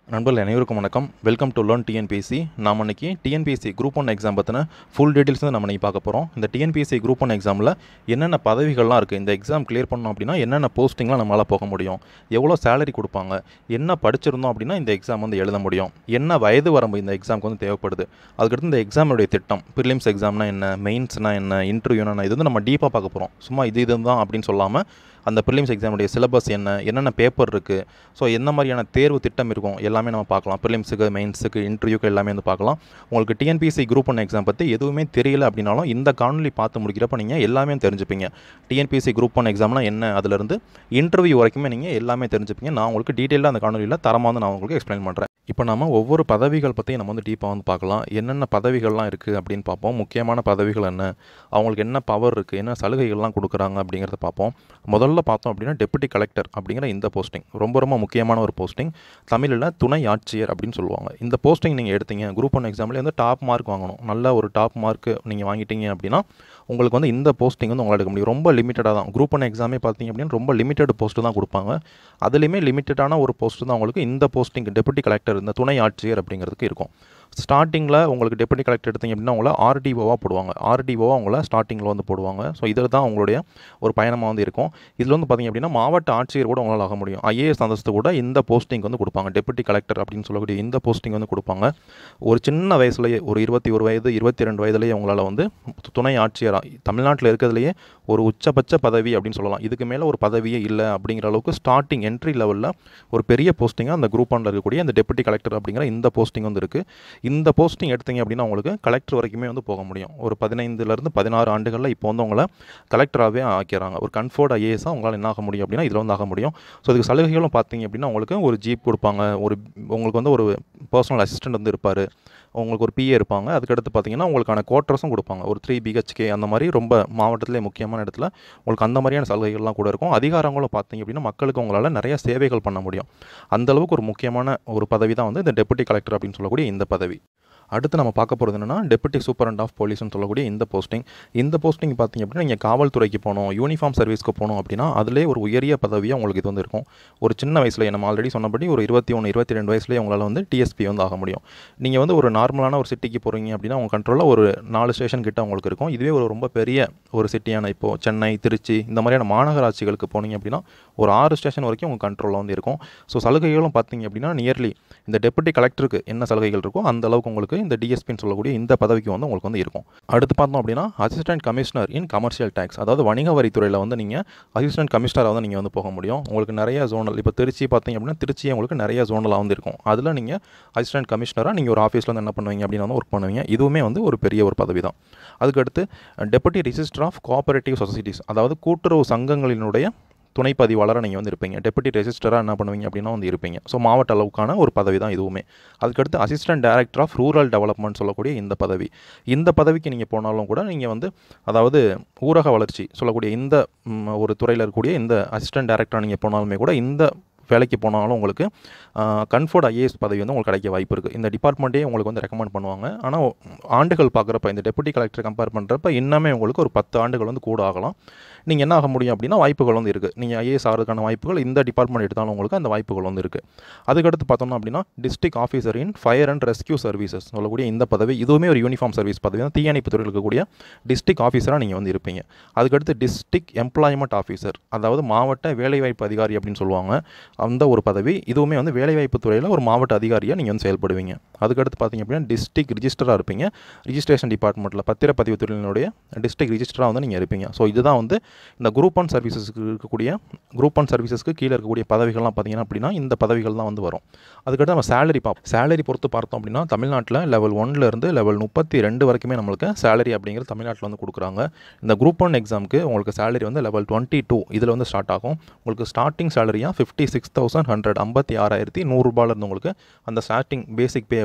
நண்பர்கள் அனைவருக்கும் வணக்கம் வெல்கம் டு லேர்ன் டிஎன்பிஎஸ்சி நாம் இன்னைக்கு டிஎன்பிஎஸ்சி குரூப் ஒன் எக்ஸாம் பற்றின ஃபுல் டீட்டெயில்ஸ் தான் நம்ம இன்னைக்கு பார்க்க போகிறோம் இந்த டிஎன்பிஎஸ்சி குரூப் ஒன் எக்ஸாமில் என்னென்ன பதவிகள்லாம் இருக்குது இந்த எக்ஸாம் கிளியர் பண்ணோம் அப்படின்னா என்னென்ன போஸ்டிங்லாம் நம்மளால் போக முடியும் எவ்வளோ சேலரி கொடுப்பாங்க என்ன படிச்சிருந்தோம் அப்படின்னா இந்த எக்ஸாம் வந்து எழுத முடியும் என்ன வயது வரம்பு இந்த எக்ஸாமுக்கு வந்து தேவைப்படுது அதுக்கடுத்து இந்த எக்ஸாமுடைய திட்டம் ப்ரிலிம்ஸ் எக்ஸாம்னா என்ன மெயின்ஸ்னா என்ன இன்டர்வியூனா இது வந்து நம்ம டீப்பாக பார்க்க போகிறோம் சும்மா இது இதுதான் அப்படின்னு சொல்லாமல் அந்த ப்ரிலிம்ஸ் எக்ஸாமுடைய சிலபஸ் என்ன என்னென்ன பேப்பர் இருக்குது ஸோ என்ன மாதிரியான தேர்வு திட்டம் இருக்கும் எல்லாமே நம்ம பார்க்கலாம் ப்ரிலிம்ஸுக்கு மெயின்ஸுக்கு இன்டர்வியூக்கு எல்லாமே வந்து பார்க்கலாம் உங்களுக்கு டிஎன்பிஎஸ்சி குரூப் ஒன் எக்ஸாம் பற்றி எதுவுமே தெரியல அப்படின்னாலும் இந்த காணொலி பார்த்து முடிக்கிறப்ப நீங்கள் எல்லாமே தெரிஞ்சுப்பீங்க டிஎன்பிஎஸ்சி குரூப் ஒன் எக்ஸாம்னா என்ன அதிலிருந்து இன்டர்வியூ வரைக்குமே நீங்கள் எல்லாமே தெரிஞ்சுப்பீங்க நான் உங்களுக்கு டீட்டெயிலாக அந்த காணொலியில் தரமாக வந்து நான் உங்களுக்கு எக்ஸ்பிளைன் பண்ணுறேன் இப்போ நம்ம ஒவ்வொரு பதவிகள் பற்றி நம்ம வந்து டீப்பாக வந்து பார்க்கலாம் என்னென்ன பதவிகள்லாம் இருக்குது அப்படின்னு பார்ப்போம் முக்கியமான பதவிகள் என்ன அவங்களுக்கு என்ன பவர் இருக்குது என்ன சலுகைகள்லாம் கொடுக்குறாங்க அப்படிங்கிறத பார்ப்போம் முதல்ல பார்த்தோம் அப்படின்னா டெபுட்டி கலெக்டர் அப்படிங்கிற இந்த போஸ்டிங் ரொம்ப ரொம்ப முக்கியமான ஒரு போஸ்டிங் தமிழில் துணை ஆட்சியர் அப்படின்னு சொல்லுவாங்க இந்த போஸ்டிங் நீங்கள் எடுத்தீங்க குரூப் ஒன் எக்ஸாம்லேயே வந்து டாப் மார்க் வாங்கணும் நல்ல ஒரு டாப் மார்க் நீங்கள் வாங்கிட்டீங்க அப்படின்னா உங்களுக்கு வந்து இந்த போஸ்டிங் வந்து உங்களால் எடுக்க முடியும் ரொம்ப லிமிட்டடாக தான் குரூப் ஒன் எக்ஸாமே பார்த்தீங்க அப்படின்னா ரொம்ப லிமிட்டட் போஸ்ட்டு தான் கொடுப்பாங்க அதுலேயுமே லிமிட்டடான ஒரு போஸ்ட்டு தான் உங்களுக்கு இந்த போஸ்டிங் டெபுட்டி கலெக்டர் இந்த துணை ஆட்சியர் அப்படிங்கிறதுக்கு இருக்கும் ஸ்டார்டிங்கில் உங்களுக்கு டெபுட்டி கலெக்டர் எடுத்தீங்க அப்படின்னா உங்களை ஆர்டிஓவாக போடுவாங்க ஆர்டிஓவாக உங்களை ஸ்டார்டிங்கில் வந்து போடுவாங்க ஸோ இதில் தான் உங்களுடைய ஒரு பயணமாக வந்து இருக்கும் இதில் வந்து பார்த்திங்க அப்படின்னா மாவட்ட ஆட்சியர் கூட உங்களால் ஆக முடியும் ஐஏஎஸ் அந்தஸ்து கூட இந்த போஸ்டிங் வந்து கொடுப்பாங்க டெபுட்டி கலெக்டர் அப்படின்னு சொல்லக்கூடிய இந்த போஸ்டிங் வந்து கொடுப்பாங்க ஒரு சின்ன வயசுலேயே ஒரு இருபத்தி ஒரு வயது இருபத்தி ரெண்டு வயதுலேயே உங்களால் வந்து துணை ஆட்சியராக தமிழ்நாட்டில் இருக்கிறதுலையே ஒரு உச்சபட்ச பதவி அப்படின்னு சொல்லலாம் இதுக்கு மேலே ஒரு பதவியே இல்லை அப்படிங்கிற அளவுக்கு ஸ்டார்டிங் என்ட்ரி லெவலில் ஒரு பெரிய போஸ்டிங்காக அந்த குரூப் ஒன்ல இருக்கக்கூடிய இந்த டெபுட்டி கலெக்டர் அப்படிங்கிற இந்த போஸ்டிங் வந்து இருக்குது இந்த போஸ்டிங் எடுத்தீங்க அப்படின்னா உங்களுக்கு கலெக்டர் வரைக்குமே வந்து போக முடியும் ஒரு பதினைந்துலேருந்து பதினாறு ஆண்டுகளில் இப்போ வந்து உங்களை கலெக்டராகவே ஆக்கிறாங்க ஒரு கன்ஃபோர்ட் ஐஏஎஸாக உங்களால் என்ன ஆக முடியும் அப்படின்னா இதில் வந்து ஆக முடியும் ஸோ இதுக்கு சலுகைகளும் பார்த்தீங்க அப்படின்னா உங்களுக்கு ஒரு ஜீப் கொடுப்பாங்க ஒரு உங்களுக்கு வந்து ஒரு பர்சனல் அசிஸ்டன்ட் வந்து இருப்பார் உங்களுக்கு ஒரு பிஏ இருப்பாங்க அதுக்கடுத்து பார்த்தீங்கன்னா உங்களுக்கான குவார்ட்டர்ஸும் கொடுப்பாங்க ஒரு த்ரீ பிஹெச்கே அந்த மாதிரி ரொம்ப மாவட்டத்திலே முக்கியமான இடத்துல உங்களுக்கு அந்த மாதிரியான சலுகைகள்லாம் கூட இருக்கும் அதிகாரங்களும் பார்த்தீங்க அப்படின்னா மக்களுக்கு உங்களால் நிறைய சேவைகள் பண்ண முடியும் அந்த அளவுக்கு ஒரு முக்கியமான ஒரு பதவி தான் வந்து இந்த டெபுட்டி கலெக்டர் அப்படின்னு சொல்லக்கூடிய இந்த பதவி அடுத்து நம்ம பார்க்க போகிறது என்னென்னா டெபுட்டி சூப்பரண்ட் ஆஃப் போலீஸ்னு சொல்லக்கூடிய இந்த போஸ்டிங் இந்த போஸ்டிங் பார்த்தீங்க அப்படின்னா நீங்கள் காவல்துறைக்கு போகணும் யூனிஃபார்ம் சர்வீஸ்க்கு போகணும் அப்படின்னா அதிலே ஒரு உயரிய பதவியாக உங்களுக்கு இது வந்து இருக்கும் ஒரு சின்ன வயசில் நம்ம ஆல்ரெடி சொன்னபடி ஒரு இருபத்தி ஒன்று இருபத்தி ரெண்டு வயசுலேயே உங்களால் வந்து டிஎஸ்பி வந்து ஆக முடியும் நீங்கள் வந்து ஒரு நார்மலான ஒரு சிட்டிக்கு போகிறீங்க அப்படின்னா உங்கள் கண்ட்ரோலில் ஒரு நாலு ஸ்டேஷன் கிட்ட உங்களுக்கு இருக்கும் இதுவே ஒரு ரொம்ப பெரிய ஒரு சிட்டியான இப்போது சென்னை திருச்சி இந்த மாதிரியான மாநகராட்சிகளுக்கு போனீங்க அப்படின்னா ஒரு ஆறு ஸ்டேஷன் வரைக்கும் உங்கள் கண்ட்ரோலில் வந்து இருக்கும் ஸோ சலுகைகளும் பார்த்தீங்க அப்படின்னா நியர்லி இந்த டெபுட்டி கலெக்டருக்கு என்ன சலுகைகள் இருக்கோ அந்த அளவுக்கு உங்களுக்கு இந்த டிஎஸ்பின்னு சொல்லக்கூடிய இந்த பதவிக்கு வந்து உங்களுக்கு வந்து இருக்கும் அடுத்து பார்த்தோம் அப்படின்னா assistant commissioner in commercial tax அதாவது வணிக வரித்துறையில் வந்து நீங்கள் அசிஸ்டன்ட் கமிஷனராக வந்து நீங்கள் வந்து போக முடியும் உங்களுக்கு நிறைய ஜோனல் இப்போ திருச்சி பார்த்தீங்க அப்படின்னா திருச்சி உங்களுக்கு நிறைய ஜோனலாக வந்து இருக்கும் அதில் நீங்கள் அசிஸ்டன்ட் கமிஷனராக நீங்கள் ஒரு ஆஃபீஸில் வந்து என்ன பண்ணுவீங்க அப்படின்னு வந்து ஒர்க் பண்ணுவீங்க இதுவுமே வந்து ஒரு பெரிய ஒரு பதவி தான் அதுக்கடுத்து deputy registrar of cooperative societies அதாவது கூட்டுறவு சங்கங்களினுடைய துணைப்பதிவாளராக நீங்கள் வந்து இருப்பீங்க டெபுட்டி ரெஜிஸ்டராக என்ன பண்ணுவீங்க அப்படின்னா வந்து இருப்பீங்க ஸோ மாவட்ட அளவுக்கான ஒரு பதவி தான் இதுவுமே அதுக்கடுத்து assistant director of rural development சொல்லக்கூடிய இந்த பதவி இந்த பதவிக்கு நீங்கள் போனாலும் கூட நீங்கள் வந்து அதாவது ஊரக வளர்ச்சி சொல்லக்கூடிய இந்த ம், ஒரு துறையில் இருக்கக்கூடிய இந்த அசிஸ்டன்ட் டைரக்டராக நீங்கள் போனாலுமே கூட இந்த வேலைக்கு போனாலும் உங்களுக்கு கன்ஃபோர்ட் ஐஏஎஸ் பதவி வந்து உங்களுக்கு கிடைக்க வாய்ப்பு இருக்குது இந்த டிபார்ட்மெண்ட்டே உங்களுக்கு வந்து ரெக்கமெண்ட் பண்ணுவாங்க ஆனால் ஆண்டுகள் பார்க்குறப்ப இந்த டெபுட்டி கலெக்டர் கம்பேர் பண்ணுறப்ப இன்னமே உங்களுக்கு ஒரு பத்து ஆண்டுகள் வந்து கூட ஆகலாம் நீங்கள் என்ன ஆக முடியும் அப்படின்னா வாய்ப்புகள் வந்து இருக்குது நீங்கள் ஐஏஎஸ் ஆகிறதுக்கான வாய்ப்புகள் இந்த டிபார்ட்மெண்ட் எடுத்தாலும் உங்களுக்கு அந்த வாய்ப்புகள் வந்து இருக்குது அதுக்கடுத்து பார்த்தோம்னா அப்படின்னா district officer in fire and rescue services சொல்லக்கூடிய இந்த பதவி இதுவுமே ஒரு யூனிஃபார்ம் சர்வீஸ் பதவி தான் தீயணைப்பு துறையில் இருக்கக்கூடிய டிஸ்ட்ரிக்ட் ஆஃபீஸராக நீங்கள் வந்து இருப்பீங்க அதுக்கடுத்து டிஸ்ட்ரிக்ட் எம்ப்ளாய்மெண்ட் ஆஃபீஸர் அதாவது மாவட்ட வேலைவாய்ப்பு அதிகாரி அப்படின்னு சொல்லுவாங்க அந்த ஒரு பதவி இதுவுமே வந்து வேலைவாய்ப்பு துறையில் ஒரு மாவட்ட அதிகாரியாக நீங்கள் வந்து செயல்படுவீங்க அதுக்கடுத்து பார்த்தீங்க அப்படின்னா டிஸ்ட்ரிக்ட் ரிஜிஸ்டராக இருப்பீங்க ரிஜிஸ்ட்ரேஷன் டிபார்ட்மெண்ட்டில் பத்திரப்பதிவு துறையினுடைய டிஸ்ட்ரிக்ட் ரிஜிஸ்டராக வந்து நீங்கள் இருப்பீங்க ஸோ இதுதான் வந்து இந்த குரூப் ஒன் சர்வீசஸ்க்கு இருக்கக்கூடிய குரூப் ஒன் சர்வீசஸ்க்கு கீழே இருக்கக்கூடிய பதவிகள்லாம் பார்த்தீங்கன்னா அப்படின்னா இந்த பதவிகள் தான் வந்து வரும் அதுக்கடுத்து நம்ம சேலரி பார்ப்போம் சேலரி பொறுத்து பார்த்தோம் அப்படின்னா தமிழ்நாட்டில் லெவல் ஒன்ல இருந்து லெவல் முப்பத்தி ரெண்டு வரைக்குமே நம்மளுக்கு சேலரி அப்படிங்கிறது தமிழ்நாட்டில் வந்து கொடுக்குறாங்க இந்த குரூப் ஒன் எக்ஸாமுக்கு உங்களுக்கு சேலரி வந்து லெவல் டுவெண்ட்டி டூ இதில் வந்து ஸ்டார்ட் ஆகும் உங்களுக்கு ஸ்டார்டிங் சேலரியாக ஃபிஃப்டி சிக்ஸ் தௌசண்ட் ஹண்ட்ரட் ஐம்பத்தி ஆறாயிரத்தி நூறுரூபாலேருந்து உங்களுக்கு அந்த ஸ்டார்டிங் பேசிக் பே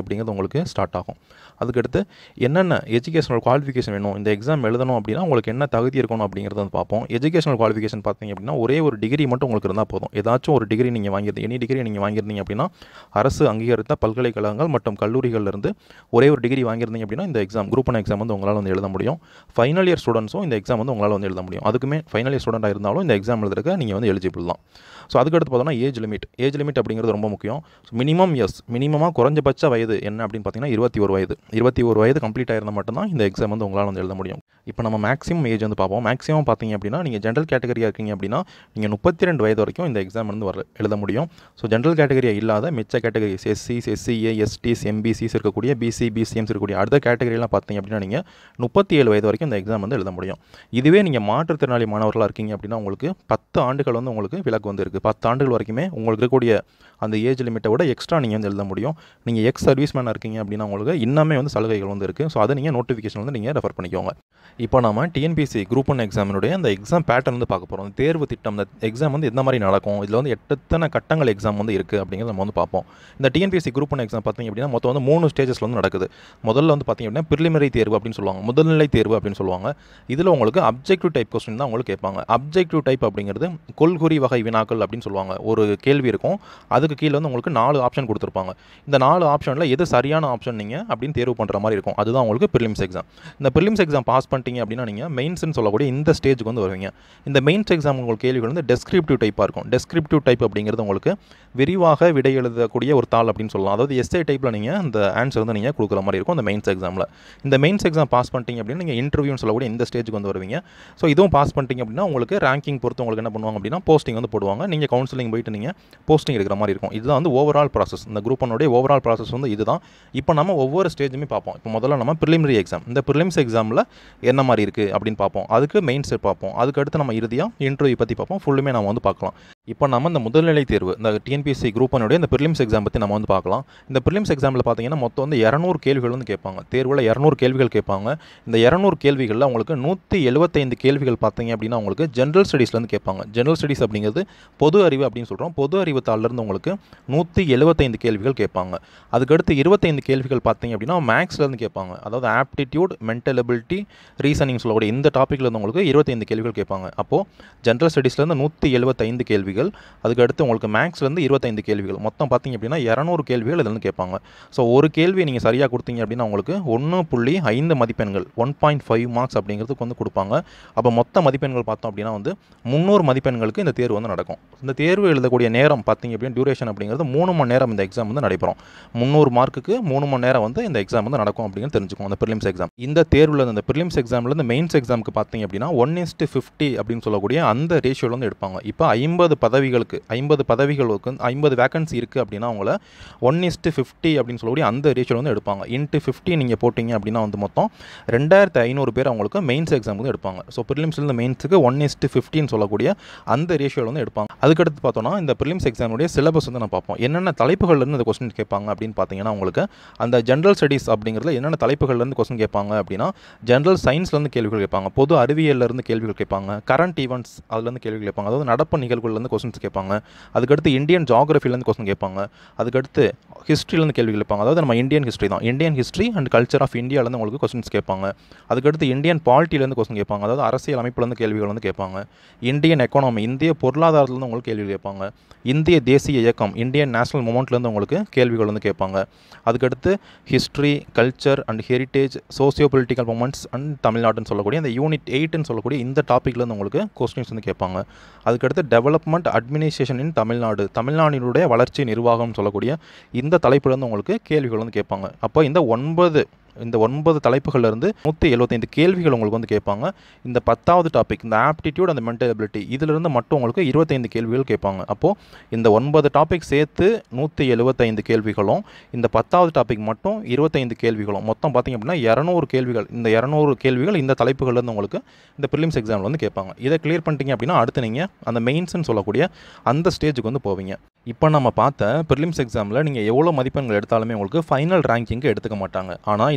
அப்படிங்கிறது உங்களுக்கு ஸ்டார்ட் ஆகும் அதுக்கடுத்து என்னென்ன எஜுகேஷனல் குவாலிஃபிகேஷன் வேணும் இந்த எக்ஸாம் எழுதணும் அப்படின்னா உங்களுக்கு என்ன தகுதி இருக்கணும் அப்படிங்கிறத வந்து பார்ப்போம் எஜுகேஷனல் குவாலிஃபிகேஷன் பார்த்தீங்க அப்படின்னா ஒரே ஒரு டிகிரி மட்டும் உங்களுக்கு இருந்தால் போதும் ஏதாச்சும் ஒரு டிகிரி நீங்கள் வாங்கியிருந்தீங்க எனி டிகிரி நீங்கள் வாங்கியிருந்தீங்க அப்படின்னா அரசு அங்கீகரித்த பல்கலைக்கழகங்கள் மற்றும் கல்லூரிகள்லேருந்து ஒரே ஒரு டிகிரி வாங்கியிருந்தீங்க அப்படின்னா இந்த எக்ஸாம் குரூப் ஒன் எக்ஸாம் வந்து உங்களால் வந்து எழுத முடியும் ஃபைனல் இயர் ஸ்டூடெண்ட்ஸும் இந்த எக்ஸாம் வந்து உங்களால் வந்து எழுத முடியும் அதுக்குமே ஃபைனல் இயர் ஸ்டூடெண்ட்டாக இருந்தாலும் இந்த எக்ஸாம் எழுதுறதுக்கு நீங்கள் வந்து எலிஜிபிள் தான் ஸோ அதுக்கடுத்து பார்த்தோம்னா ஏஜ் லிமிட் ஏஜ் லிமிட் அப்படிங்கிறது ரொம்ப முக்கியம் மினிமம் எஸ் மினிமமாக குறைஞ்சபட்ச வயது என்ன அப்படின்னு பார்த்தீங்கன்னா இருபத்தி ஒரு வயது இருபத்தி ஒரு வயது கம்ப்ளீட் ஆயிருந்தால் மட்டும்தான் இந்த எக்ஸாம் வந்து உங்களால் வந்து எழுத முடியும் இப்போ நம்ம மேக்ஸிமம் ஏஜ் வந்து பார்ப்போம் மேக்ஸிமம் பார்த்தீங்க அப்படின்னா நீங்கள் ஜென்ரல் கேட்டகரியாக இருக்கீங்க அப்படின்னா நீங்கள் முப்பத்தி ரெண்டு வயது வரைக்கும் இந்த எக்ஸாம் வந்து வர எழுத முடியும் ஸோ ஜென்ரல் கேட்டகரியாக இல்லாத மிச்ச கேட்டகரிஸ் எஸ்சிஸ் எஸ்சிஏ எஸ்டிஸ் எம்பிசிஸ் இருக்கக்கூடிய பிசி பிசிஎம்ஸ் இருக்கக்கூடிய அடுத்த கேட்டகரியெலாம் பார்த்தீங்க அப்படின்னா நீங்கள் முப்பத்தி ஏழு வயது வரைக்கும் இந்த எக்ஸாம் வந்து எழுத முடியும் இதுவே நீங்கள் மாற்றுத்திறனாளி மாணவர்களாக இருக்கீங்க அப்படின்னா உங்களுக்கு பத்து ஆண்டுகள் வந்து உங்களுக்கு விலக்கு வந்து இருக்குது பத்து ஆண்டுகள் வரைக்குமே உங்களுக்கு இருக்கக்கூடிய அந்த ஏஜ் லிமிட்டை விட எக்ஸ்ட்ரா நீங்கள் வந்து எழுத முடியும் நீங்கள் எக்ஸ் சர்வீஸ் மேனாக இருக்கீங்க அப்படின்னா உங்களுக்கு இன்னமே வந்து சலுகைகள் வந்து இருக்குது ஸோ அதை நீங்கள் நோட்டிஃபிகேஷன் வந்து நீங்கள் ரெஃபர் பண்ணிக்கோங்க இப்போ நம்ம டிஎன்பிசி குரூப் ஒன் எக்ஸாமினுடைய அந்த எக்ஸாம் பேட்டர்ன் வந்து பார்க்க போகிறோம் தேர்வு திட்டம் இந்த எக்ஸாம் வந்து எந்த மாதிரி நடக்கும் இதில் வந்து எத்தனை கட்டங்கள் எக்ஸாம் வந்து இருக்குது அப்படிங்கிறத நம்ம வந்து பார்ப்போம் இந்த டிஎன்பிசி குரூப் ஒன் எக்ஸாம் பார்த்தீங்க அப்படின்னா மொத்தம் வந்து மூணு ஸ்டேஜஸில் வந்து நடக்குது முதல்ல வந்து பார்த்தீங்க அப்படின்னா ப்ரிலிமினரி தேர்வு அப்படின்னு சொல்லுவாங்க முதல்நிலை தேர்வு அப்படின்னு சொல்லுவாங்க இதில் உங்களுக்கு அப்ஜெக்டிவ் டைப் கொஸ்டின் தான் உங்களுக்கு கேட்பாங்க அப்ஜெக்டிவ் டைப் அப்படிங்கிறது கொள்குறி வகை வினாக்கள் அப்படின்னு சொல்லுவாங்க ஒரு கேள்வி இருக்கும் அதுக்கு கீழே வந்து உங்களுக்கு நாலு ஆப்ஷன் கொடுத்துருப்பாங்க இந்த நாலு ஆப்ஷனில் எது சரியான ஆப்ஷன் நீங்கள் அப்படின்னு தேர்வு பண்ணுற மாதிரி இருக்கும் அதுதான் உங்களுக்கு ப்ரிலிம்ஸ் எக்ஸாம் இந்த ப்ரிலிம்ஸ் எக்ஸாம் பாஸ் பண்ணிட்டீங்க அப்படின்னா நீங்கள் மெயின்ஸ்னு சொல்லக்கூடிய இந்த ஸ்டேஜுக்கு வந்து வருவீங்க இந்த மெயின்ஸ் எக்ஸாம் உங்களுக்கு கேள்விகள் வந்து டெஸ்கிரிப்டிவ் டைப்பாக இருக்கும் டெஸ்கிரிப்டிவ் டைப் அப்படிங்கிறது உங்களுக்கு விரிவாக விடை எழுதக்கூடிய ஒரு தாள் அப்படின்னு சொல்லலாம் அதாவது எஸ்ஏ டைப்பில் நீங்கள் அந்த ஆன்சர் வந்து நீங்கள் கொடுக்குற மாதிரி இருக்கும் அந்த மெயின்ஸ் எக்ஸாமில் இந்த மெயின்ஸ் எக்ஸாம் பாஸ் பண்ணிட்டீங்க அப்படின்னா நீங்கள் இன்டர்வியூன்னு சொல்லக்கூடிய இந்த ஸ்டேஜுக்கு வந்து வருவீங்க ஸோ இதுவும் பாஸ் பண்ணிட்டீங்க அப்படின்னா உங்களுக்கு ரேங்கிங் பொறுத்து உங்களுக்கு என்ன பண்ணுவாங்க அப்படின்னா போஸ்டிங் வந்து போடுவாங்க நீங்கள் கவுன்சிலிங் போயிட்டு நீங்கள் போஸ்டிங் எடுக்கிற மாதிரி இருக்கும் இதுதான் வந்து ஓவரால் ப்ராசஸ் இந்த குரூப் ஒன்னுடைய ஓவரால் ப்ராசஸ் வந்து இதுதான் இப்போ நம்ம ஒவ்வொரு ஸ்டேஜுமே பார்ப்போம் இப்போ முதல்ல நம்ம ப்ரிலிமினரி எக்ஸாம் இந்த ப்ரிலிம்ஸ் எக்ஸாமில் என்ன மாதிரி இருக்குது அப்படின்னு பார்ப்போம் அதுக்கு மெயின் ஸ்டெப் பார்ப்போம் அதுக்கு அடுத்து நம்ம இறுதியாக இன்டர்வியூ பற்றி பார்ப்போம் ஃபுல்லுமே நம்ம வந்து பார்க்கலாம் இப்போ நம்ம இந்த முதல்நிலை தேர்வு இந்த டிஎன்பிஎஸ்சி குரூப் ஒன்னுடைய இந்த ப்ரிலிம்ஸ் எக்ஸாம் பற்றி நம்ம வந்து பார்க்கலாம் இந்த ப்ரிலிம்ஸ் எக்ஸாமில் பார்த்தீங்கன்னா மொத்தம் வந்து இரநூறு கேள்விகள் வந்து கேட்பாங்க தேர்வில் இரநூறு கேள்விகள் கேட்பாங்க இந்த இரநூறு கேள்விகளில் உங்களுக்கு நூற்றி எழுபத்தைந்து கேள்விகள் பார்த்தீங்க அப்படின்னா உங்களுக்கு ஜென்ரல் ஸ்டடீஸ்லேருந்து கேட்பாங்க ஜென்ரல் ஸ்டடீஸ் அப்படிங்கிறது பொது அறிவு அப்படின்னு சொல்கிறோம் பொது அறிவு தாள்லேருந்து உங்களுக்கு நூற்றி எழுபத்தைந்து கேள்விகள் கேட்பாங்க அதுக்கடுத்து இருபத்தைந்து கேள்விகள் பார்த்தீங்க அப்படின்னா மேக்ஸ்லேருந்து கேட்பாங்க அதாவது ஆப்டிடியூட் மென்டல் எபிலிட்டி ரீசனிங் சொல்லக்கூடிய இந்த டாப்பிக்லேருந்து உங்களுக்கு இருபத்தைந்து கேள்விகள் கேட்பாங்க அப்போது ஜென்ரல் ஸ்டடீஸ்லேருந்து நூற்றி எழுபத்தைந்து கேள்விகள் அதுக்கடுத்து உங்களுக்கு மேக்ஸ்லேருந்து இருபத்தைந்து கேள்விகள் மொத்தம் பார்த்தீங்க அப்படின்னா இரநூறு கேள்விகள் இதில் கேட்பாங்க ஸோ ஒரு கேள்வி நீங்கள் சரியாக கொடுத்தீங்க அப்படின்னா உங்களுக்கு ஒன்று புள்ளி ஐந்து மதிப்பெண்கள் ஒன் பாயிண்ட் ஃபைவ் மார்க்ஸ் அப்படிங்கிறதுக்கு வந்து கொடுப்பாங்க அப்போ மொத்த மதிப்பெண்கள் பார்த்தோம் அப்படின்னா வந்து முந்நூறு மதிப்பெண்களுக்கு இந்த தேர்வு வந்து நடக்கும் இந்த தேர்வு எழுதக்கூடிய நேரம் பார்த்தீங்க அப்படின்னா டியூரேஷன் அப்படிங்கிறது மூணு மணி நேரம் இந்த எக்ஸாம் வந்து நடைபெறும் முந்நூறு மார்க்குக்கு மூணு மணி நேரம் வந்து இந்த எக்ஸாம் வந்து நடக்கும் அப்படின்னு தெரிஞ்சுக்கோங்க அந்த ப்ரிலிம்ஸ் எக்ஸாம் இந்த தேர்வில் இந்த ப்ரிலிம்ஸ் எக்ஸாம்லேருந்து மெயின்ஸ் எக்ஸாமுக்கு பார்த்தீங்க அப்படின்னா ஒன் இஸ்ட்டு ஃபிஃப்டி அப்படின்னு சொல்லக்கூடிய அந்த ரேஷியோவில் வந்து எடுப்பாங்க இப்போ ஐம்பது பதவிகளுக்கு ஐம்பது பதவிகளுக்கு ஐம்பது வேகன்சி இருக்குது அப்படின்னா அவங்கள ஒன் இஸ்ட்டு ஃபிஃப்டி அப்படின்னு சொல்லக்கூடிய அந்த ரேஷியோவில் வந்து எடுப்பாங்க இன்ட்டு ஃபிஃப்டி நீங்கள் போட்டிங்க அப்படின்னா வந்து மொத்தம் ரெண்டாயிரத்து ஐநூறு பேர் அவங்களுக்கு மெயின்ஸ் எக்ஸாம் வந்து எடுப்பாங்க ஸோ ப்ரிலிம்ஸ்லேருந்து மெயின்ஸுக்கு ஒன் இஸ்ட்டு ஃபிஃப்டின்னு சொல்லக்கூடிய அந்த ரேஷியோவில் வந்து எடுப்பாங்க அதுக்கடுத்து பார்த்தோன்னா இந்த ப்ரிலிம்ஸ் எக்ஸாமுடைய சிலபஸ் வந்து நான் பார்ப்போம் என்னென்ன தலைப்புகள்லேருந்து இந்த கொஸ்டின் கேட்பாங்க அப்படின்னு பார்த்தீங்கன்னா உங்களுக்கு அந்த ஜென்ரல் ஸ்டடீஸ் அப்படிங்கிறதுல என்னென்ன தலைப்புகள்லேருந்து கொஸ்டின் கேட்பாங்க அப்படின்னா ஜென்ரல் சயின்ஸ்லேருந்து கேள்விகள் கேட்பாங்க பொது அறிவியல்லேருந்து கேள்விகள் கேட்பாங்க கரண்ட் ஈவெண்ட்ஸ் அதுலேருந்து கேள்வி கேட்பாங்க அதாவது நடப்பு நிகழ்வுலேருந்து கொஸ்டின்ஸ் கேட்பாங்க அதுக்கடுத்து இந்தியன் ஜாகிரஃபிலேருந்து கொஸ்டின் கேட்பாங்க அதுக்கடுத்து ஹிஸ்ட்ரிலேருந்து கேள்வி கேட்பாங்க அதாவது நம்ம இந்தியன் ஹிஸ்ட்ரி தான் Indian history and culture of இந்தியாவிலேருந்து உங்களுக்கு கொஸ்டின்ஸ் கேட்பாங்க அதுக்கடுத்து இந்தியன் பாலிட்டிலேருந்து கொஸ்டின் கேட்பாங்க அதாவது அரசியல் அமைப்புலேருந்து கேள்விகள் வந்து கேட்பாங்க இந்தியன் எக்கானமி இந்திய பொருளாதாரத்துலேருந்து உங்களுக்கு கேள்வி கேட்பாங்க இந்திய தேசிய இயக்கம் இந்தியன் நேஷனல் மூமெண்ட்லேருந்து உங்களுக்கு கேள்விகள் வந்து கேட்பாங்க அதுக்கடுத்து history culture and heritage socio political movements and தமிழ்நாடுன்னு சொல்லக்கூடிய இந்த யூனிட் எயிட்னு சொல்லக்கூடிய இந்த டாப்பிக்லேருந்து உங்களுக்கு கொஸ்டின்ஸ் வந்து கேட்பாங்க அதுக்கடுத்து டெவலப்மெண்ட் அட்மினிஸ்ட்ரேஷன் இன் தமிழ்நாடு தமிழ்நாட்டினுடைய வளர்ச்சி நிர்வாகம் சொல்லக்கூடிய இந்த தலைப்புலேருந்து உங்களுக்கு கேள்விகள் வந்து கேட்பாங்க அப்போ இந்த ஒன்பது இந்த ஒன்பது தலைப்புகள்ல இருந்து நூற்றி எழுபத்தைந்து கேள்விகள் உங்களுக்கு வந்து கேட்பாங்க இந்த பத்தாவது டாபிக் இந்த ஆப்டிடியூட் அந்த மென்டல் எபிலிட்டி இதிலிருந்து மட்டும் உங்களுக்கு இருபத்தைந்து கேள்விகள் கேட்பாங்க அப்போது இந்த ஒன்பது டாபிக் சேர்த்து நூற்றி எழுபத்தைந்து கேள்விகளும் இந்த பத்தாவது டாபிக் மட்டும் இருபத்தைந்து கேள்விகளும் மொத்தம் பார்த்தீங்க அப்படின்னா இரநூறு கேள்விகள் இந்த இரநூறு கேள்விகள் இந்த தலைப்புகள்லேருந்து உங்களுக்கு இந்த ப்ரிலிம்ஸ் எக்ஸாமில் வந்து கேட்பாங்க இதை கிளியர் பண்ணிட்டீங்க அப்படின்னா அடுத்து நீங்கள் அந்த மெயின்ஸ்னு சொல்லக்கூடிய அந்த ஸ்டேஜுக்கு வந்து போவீங்க இப்போ நம்ம பார்த்த ப்ரிலிம்ஸ் எக்ஸாமில் நீங்கள் எவ்வளோ மதிப்பெண்கள் எடுத்தாலுமே உங்களுக்கு ஃபைனல் ரேங்கிங்க்கு எடுத்துக்க மாட்டாங்க ஆனால் இந்த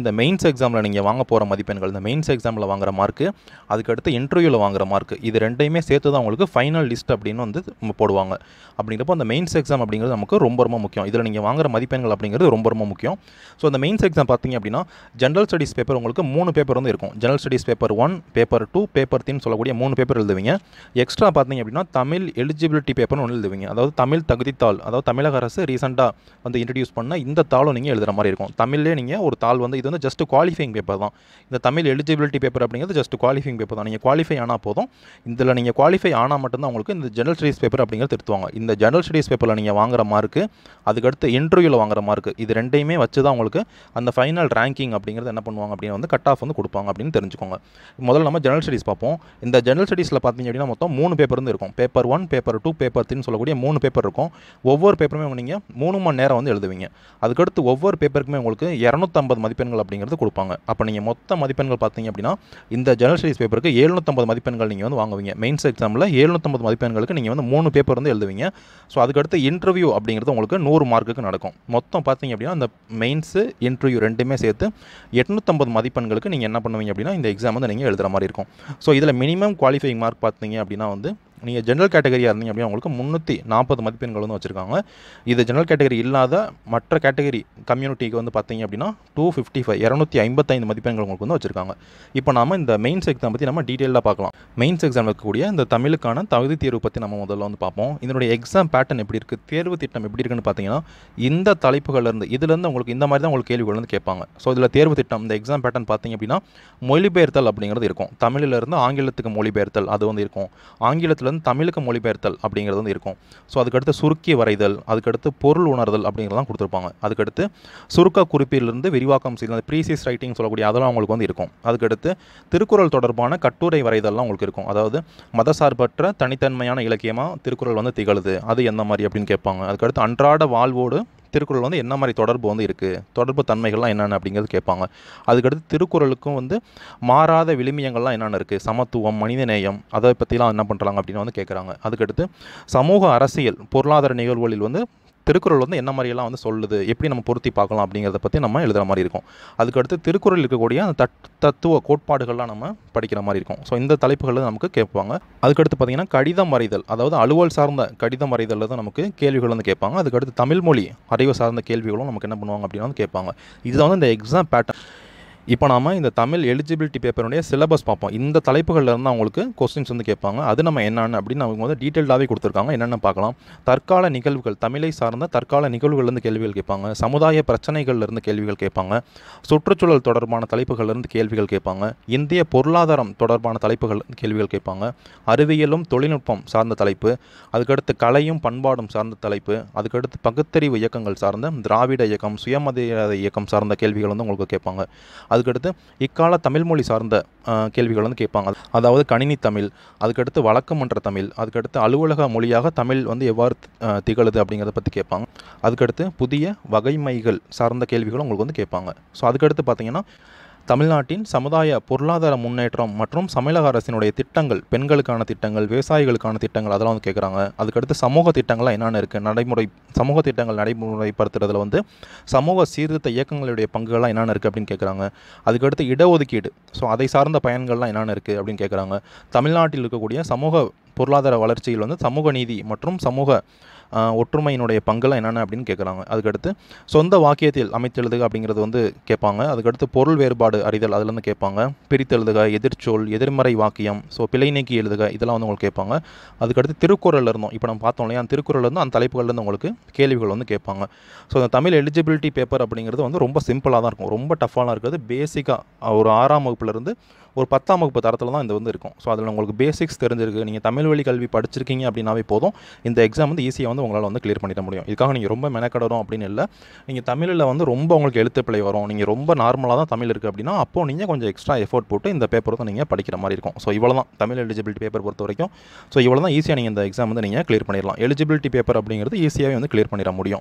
இந்த மெயின்ஸ் எக்ஸாமில் நீங்கள் வாங்க போகிற மதிப்பெண்கள் இந்த மெயின்ஸ் எக்ஸாமில் வாங்குற மார்க்கு அதுக்கடுத்து இன்டர்வியூவில் வாங்குற மார்க் இது ரெண்டையுமே சேர்த்து தான் உங்களுக்கு ஃபைனல் லிஸ்ட் அப்படின்னு வந்து நம்ம போடுவாங்க அப்படிங்கிறப்போ அந்த மெயின்ஸ் எக்ஸாம் அப்படிங்கிறது நமக்கு ரொம்ப ரொம்ப முக்கியம் இதில் நீங்கள் வாங்குற மதிப்பெண்கள் அப்படிங்கிறது ரொம்ப ரொம்ப முக்கியம் ஸோ அந்த மெயின்ஸ் எக்ஸாம் பார்த்தீங்க அப்படின்னா ஜென்ரல் ஸ்டடீஸ் பேப்பர் உங்களுக்கு மூணு பேப்பர் வந்து இருக்கும் general studies paper one paper two paper த்ரீன்னு சொல்லக்கூடிய மூணு பேப்பர் எழுதுவீங்க எக்ஸ்ட்ரா பார்த்தீங்க அப்படின்னா தமிழ் எலிஜிபிலிட்டி பேப்பர்னு ஒன்று எழுதுவீங்க அதாவது தமிழ் தகுதித்தாள் அதாவது தமிழக அரசு ரீசெண்டாக வந்து இன்ட்ரடியூஸ் பண்ண இந்த தாளும் நீங்கள் எழுதுகிற மாதிரி இருக்கும் தமிழ்லேயே நீங்கள் ஒரு தாள் வந்து இது வந்து ஜஸ்ட் குவாலிஃபைங் பேப்பர் தான் இந்த தமிழ் எலிஜிபிலிட்டி பேப்பர் அப்படிங்கிறது ஜஸ்ட் குவாலிஃபைங் பேப்பர் தான் நீங்கள் குவாலிஃபை ஆனால் போதும் இதில் நீங்கள் குவாலிஃபை ஆனால் மட்டும்தான் உங்களுக்கு இந்த ஜெனரல் ஸ்டடீஸ் பேப்பர் அப்படிங்கிறது திருத்துவாங்க இந்த ஜெனரல் ஸ்டடீஸ் பேப்பரில் நீங்கள் வாங்குற மார்க்கு அதுக்கடுத்து இன்டர்வியூவில் வாங்குற மார்க்கு இது ரெண்டையுமே வச்சு தான் உங்களுக்கு அந்த ஃபைனல் ரேங்கிங் அப்படிங்கிறது என்ன பண்ணுவாங்க அப்படின்னு வந்து கட் ஆஃப் வந்து கொடுப்பாங்க அப்படின்னு தெரிஞ்சுக்கோங்க முதல்ல நம்ம ஜெனரல் ஸ்டடீஸ் பார்ப்போம் இந்த ஜெனரல் ஸ்டடீஸில் பார்த்தீங்க அப்படின்னா மொத்தம் மூணு பேப்பர் வந்து இருக்கும் paper one paper two paper த்ரீன்னு சொல்லக்கூடிய மூணு பேப்பர் இருக்கும் ஒவ்வொரு பேப்பருமே நீங்கள் மூணு மணி நேரம் வந்து எழுதுவீங்க அதுக்கடுத்து ஒவ்வொரு பேப்பருக்குமே உங்களுக்கு இரநூத்தம்பது மதிப்பெண்கள் அப்படிங்கிறது கொடுப்பாங்க அப்போ நீங்கள் மொத்த மதிப்பெண்கள் பார்த்தீங்க அப்படின்னா இந்த ஜெனரல் ஸ்டடீஸ் பேப்பருக்கு எழுநூற்றம்பது மதிப்பெண்கள் நீங்கள் வந்து வாங்குவீங்க மெயின்ஸ் எக்ஸாமில் எழுநூற்றம்பது மதிப்பெண்களுக்கு நீங்கள் வந்து மூணு பேப்பர் வந்து எழுதுவீங்க ஸோ அதுக்கடுத்து இன்டர்வியூ அப்படிங்கிறது உங்களுக்கு நூறு மார்க்குக்கு நடக்கும் மொத்தம் பார்த்தீங்க அப்படின்னா அந்த மெயின்ஸு இன்டர்வியூ ரெண்டுமே சேர்த்து எட்நூற்றம்பது மதிப்பெண்களுக்கு நீங்கள் என்ன பண்ணுவீங்க அப்படின்னா இந்த எக்ஸாம் வந்து நீங்கள் எழுதுகிற மாதிரி இருக்கும் ஸோ இதில் மினிமம் குவாலிஃபைங் மார்க் பார்த்தீங்க அப்படின்னா வந்து நீங்கள் ஜென்ரல் கேட்டகரியாக இருந்தீங்க அப்படின்னா உங்களுக்கு முந்நூற்றி நாற்பது மதிப்பெண்கள் வந்து வச்சுருக்காங்க இது ஜென்ரல் கேட்டகரி இல்லாத மற்ற கேட்டகரி கம்யூனிட்டிக்கு வந்து பார்த்தீங்க அப்படின்னா டூ ஃபிஃப்டி ஃபைவ் இரநூத்தி ஐம்பத்தைந்து மதிப்பெண்கள் உங்களுக்கு வந்து வச்சுருக்காங்க இப்போ நாம இந்த மெயின்ஸ் எக்ஸாம் பற்றி நம்ம டீட்டெயிலாக பார்க்கலாம் மெயின்ஸ் எக்ஸாம் இருக்கக்கூடிய இந்த தமிழுக்கான தகுதி தேர்வு பற்றி நம்ம முதல்ல வந்து பார்ப்போம் இதனுடைய எக்ஸாம் பேட்டர்ன் எப்படி இருக்குது தேர்வு திட்டம் எப்படி இருக்குன்னு பார்த்தீங்கன்னா இந்த தலைப்புகள்லேருந்து இதுலேருந்து உங்களுக்கு இந்த மாதிரி தான் உங்களுக்கு கேள்விகள் வந்து கேட்பாங்க ஸோ இதில் தேர்வு திட்டம் இந்த எக்ஸாம் பேட்டர்ன் பார்த்தீங்க அப்படின்னா மொழிபெயர்த்தல் அப்படிங்கிறது இருக்கும் தமிழிலிருந்து ஆங்கிலத்துக்கு மொழிபெயர்த்தல் அது வந்து இருக்கும் ஆங்கிலத்தில் இருந்து தமிழுக்கு மொழிபெயர்த்தல் அப்படிங்கிறது வந்து இருக்கும் ஸோ அதுக்கடுத்து சுருக்கி வரைதல் அதுக்கடுத்து பொருள் உணர்தல் அப்படிங்கிறதெல்லாம் கொடுத்துருப்பாங்க அதுக்கடுத்து சுருக்க குறிப்பிலிருந்து விரிவாக்கம் செய்தல் அந்த ப்ரீசியஸ் ரைட்டிங் சொல்லக்கூடிய அதெல்லாம் உங்களுக்கு வந்து இருக்கும் அதுக்கடுத்து திருக்குறள் தொடர்பான கட்டுரை வரைதல்லாம் உங்களுக்கு இருக்கும் அதாவது மதசார்பற்ற தனித்தன்மையான இலக்கியமாக திருக்குறள் வந்து திகழுது அது எந்த மாதிரி அப்படின்னு கேட்பாங்க அதுக்கடுத்து அன்றாட வாழ்வோடு திருக்குறள் வந்து என்ன மாதிரி தொடர்பு வந்து இருக்குது தொடர்பு தன்மைகள்லாம் என்னென்ன அப்படிங்கிறது கேட்பாங்க அதுக்கடுத்து திருக்குறளுக்கும் வந்து மாறாத விளிமியங்கள்லாம் என்னென்ன இருக்குது சமத்துவம் மனிதநேயம் அதை பற்றிலாம் என்ன பண்ணுறாங்க அப்படின்னு வந்து கேட்குறாங்க அதுக்கடுத்து சமூக அரசியல் பொருளாதார நிகழ்வுகளில் வந்து திருக்குறள் வந்து என்ன மாதிரியெல்லாம் வந்து சொல்லுது எப்படி நம்ம பொருத்தி பார்க்கலாம் அப்படிங்கிறத பற்றி நம்ம எழுதுகிற மாதிரி இருக்கும் அதுக்கடுத்து திருக்குறள் இருக்கக்கூடிய அந்த தட் தத்துவ கோட்பாடுகள்லாம் நம்ம படிக்கிற மாதிரி இருக்கும் ஸோ இந்த தலைப்புகளில் நமக்கு கேட்பாங்க அதுக்கடுத்து பார்த்தீங்கன்னா கடிதம் வரைதல் அதாவது அலுவல் சார்ந்த கடிதம் வரைதலில் தான் நமக்கு கேள்விகள் வந்து கேட்பாங்க அதுக்கடுத்து தமிழ் மொழி அறிவு சார்ந்த கேள்விகளும் நமக்கு என்ன பண்ணுவாங்க அப்படின்னா வந்து கேட்பாங்க இதுதான் வந்து இந்த எக்ஸாம் பேட்டர்ன் இப்போ நாம இந்த தமிழ் எலிஜிபிலிட்டி பேப்பருடைய சிலபஸ் பார்ப்போம் இந்த தலைப்புகளில் இருந்து அவங்களுக்கு கொஸ்டின்ஸ் வந்து கேட்பாங்க அது நம்ம என்னென்னு அப்படின்னு அவங்க வந்து டீட்டெயில்டாகவே கொடுத்துருக்காங்க என்னென்ன பார்க்கலாம் தற்கால நிகழ்வுகள் தமிழை சார்ந்த தற்கால நிகழ்வுகள்லேருந்து கேள்விகள் கேட்பாங்க சமுதாய பிரச்சனைகள்லேருந்து கேள்விகள் கேட்பாங்க சுற்றுச்சூழல் தொடர்பான தலைப்புகள்லேருந்து கேள்விகள் கேட்பாங்க இந்திய பொருளாதாரம் தொடர்பான தலைப்புகள் கேள்விகள் கேட்பாங்க அறிவியலும் தொழில்நுட்பம் சார்ந்த தலைப்பு அதுக்கடுத்து கலையும் பண்பாடும் சார்ந்த தலைப்பு அதுக்கடுத்து பகுத்தறிவு இயக்கங்கள் சார்ந்த திராவிட இயக்கம் சுயமரியாதை இயக்கம் சார்ந்த கேள்விகள் வந்து உங்களுக்கு கேட்பாங்க அதுக்கடுத்து இக்கால தமிழ்மொழி சார்ந்த அஹ், கேள்விகள் வந்து கேட்பாங்க அதாவது கணினி தமிழ் அதுக்கடுத்து வழக்கமன்ற தமிழ் அதுக்கடுத்து அலுவலக மொழியாக தமிழ் வந்து எவ்வாறு அஹ், திகழுது அப்படிங்கிறத பற்றி கேட்பாங்க அதுக்கடுத்து புதிய வகைமைகள் சார்ந்த கேள்விகளும் உங்களுக்கு வந்து கேட்பாங்க ஸோ அதுக்கடுத்து பார்த்தீங்கன்னா தமிழ்நாட்டின் சமுதாய பொருளாதார முன்னேற்றம் மற்றும் தமிழக அரசினுடைய திட்டங்கள் பெண்களுக்கான திட்டங்கள் விவசாயிகளுக்கான திட்டங்கள் அதெல்லாம் வந்து கேட்குறாங்க அதுக்கடுத்து சமூக திட்டங்கள்லாம் என்னென்ன இருக்குது நடைமுறை சமூக திட்டங்கள் நடைமுறைப்படுத்துறதுல வந்து சமூக சீர்திருத்த இயக்கங்களுடைய பங்குகள்லாம் என்னென்ன இருக்குது அப்படின்னு கேட்குறாங்க அதுக்கடுத்து இடஒதுக்கீடு ஸோ அதை சார்ந்த பயன்கள்லாம் என்னென்ன இருக்குது அப்படின்னு கேட்குறாங்க தமிழ்நாட்டில் இருக்கக்கூடிய சமூக பொருளாதார வளர்ச்சியில் வந்து சமூக நீதி மற்றும் சமூக ஆஹ், ஒற்றுமையினுடைய பங்கெல்லாம் என்னென்ன அப்படின்னு கேட்குறாங்க அதுக்கடுத்து சொந்த வாக்கியத்தில் அமைத்தெழுதுக அப்படிங்கிறது வந்து கேட்பாங்க அதுக்கடுத்து பொருள் வேறுபாடு அறிதல் அதுலேருந்து கேட்பாங்க பிரித்தெழுதுக எதிர்ச்சொல் எதிர்மறை வாக்கியம் ஸோ பிழை நீக்கி எழுதுக இதெல்லாம் வந்து உங்களுக்கு கேட்பாங்க அதுக்கடுத்து திருக்குறள் இருந்தோம் இப்போ நம்ம பார்த்தோம் இல்லையா அந்த திருக்குறள் இருந்து அந்த தலைப்புகள்லேருந்து உங்களுக்கு கேள்விகள் வந்து கேட்பாங்க ஸோ அந்த தமிழ் எலிஜிபிலிட்டி பேப்பர் அப்படிங்கிறது வந்து ரொம்ப சிம்பிளாக தான் இருக்கும் ரொம்ப டஃப்பாலாம் இருக்காது பேசிக்காக ஒரு ஆறாம் வகுப்புலேருந்து ஒரு பத்தாம் வகுப்பு தரத்தில் தான் இது வந்து இருக்கும் ஸோ அதில் உங்களுக்கு பேசிக்ஸ் தெரிஞ்சிருக்கு நீங்கள் தமிழ் வழி கல்வி படிச்சிருக்கீங்க அப்படின்னாவே போதும் இந்த எக்ஸாம் வந்து ஈஸியாக வந்து உங்களால் வந்து கிளியர் பண்ணிட முடியும் இதுக்காக நீங்கள் ரொம்ப மெனக்கடணும் அப்படின்னு இல்லை நீங்கள் தமிழில் வந்து ரொம்ப உங்களுக்கு எழுத்து பிழை வரும் நீங்கள் ரொம்ப நார்மலாக தான் தமிழ் இருக்குது அப்படின்னா அப்போ நீங்கள் கொஞ்சம் எக்ஸ்ட்ரா எஃபோர்ட் போட்டு இந்த பேப்பர் வந்து நீங்கள் படிக்கிற மாதிரி இருக்கும் ஸோ இவ்வளோ தான் தமிழ் எலிஜிபிலிட்டி பேப்பர் பொறுத்த வரைக்கும் ஸோ இவ்வளோ தான் ஈஸியாக நீங்கள் இந்த எக்ஸாம் வந்து நீங்கள் கிளியர் பண்ணிடலாம் எலிஜிபிலிட்டி பேப்பர் அப்படிங்கிறது ஈஸியாகவே வந்து கிளியர் பண்ணிட முடியும்